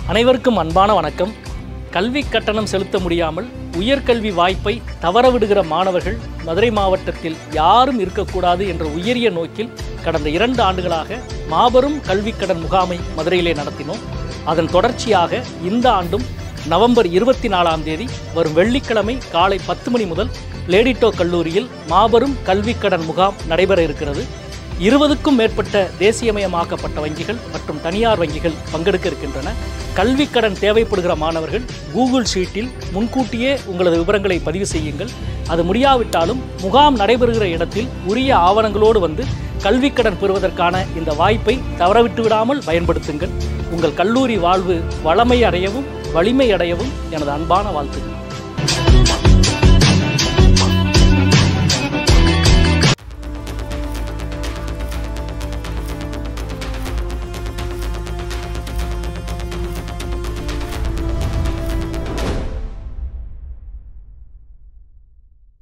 அனைவருக்கும் அன்பான வணக்கம் கல்வி கட்டணம் செலுத்த முடியாமல் உயர்கல்வி வாய்ப்பை தவறவிடுகிற மாணவர்கள் மதுரை மாவட்டத்தில் யாரும் இருக்கக்கூடாது என்ற உயரிய நோக்கில் கடந்த இரண்டு ஆண்டுகளாக மாபெரும் கல்விக் கடன் முகாமை மதுரையிலே நடத்தினோம் அதன் தொடர்ச்சியாக இந்த ஆண்டும் நவம்பர் இருபத்தி நாலாம் தேதி வரும் வெள்ளிக்கிழமை காலை பத்து மணி முதல் லேடிட்டோ கல்லூரியில் மாபெரும் கல்விக் கடன் முகாம் நடைபெற இருக்கிறது இருபதுக்கும் மேற்பட்ட தேசியமயமாக்கப்பட்ட வங்கிகள் மற்றும் தனியார் வங்கிகள் பங்கெடுக்க இருக்கின்றன கல்விக் கடன் தேவைப்படுகிற மாணவர்கள் கூகுள் ஷீட்டில் முன்கூட்டியே உங்களது விவரங்களை பதிவு செய்யுங்கள் அது முடியாவிட்டாலும் முகாம் நடைபெறுகிற இடத்தில் உரிய ஆவணங்களோடு வந்து கல்விக் கடன் பெறுவதற்கான இந்த வாய்ப்பை தவறவிட்டு விடாமல் பயன்படுத்துங்கள் உங்கள் கல்லூரி வாழ்வு வளமை அடையவும் வலிமை அடையவும் எனது அன்பான வாழ்த்துக்கள்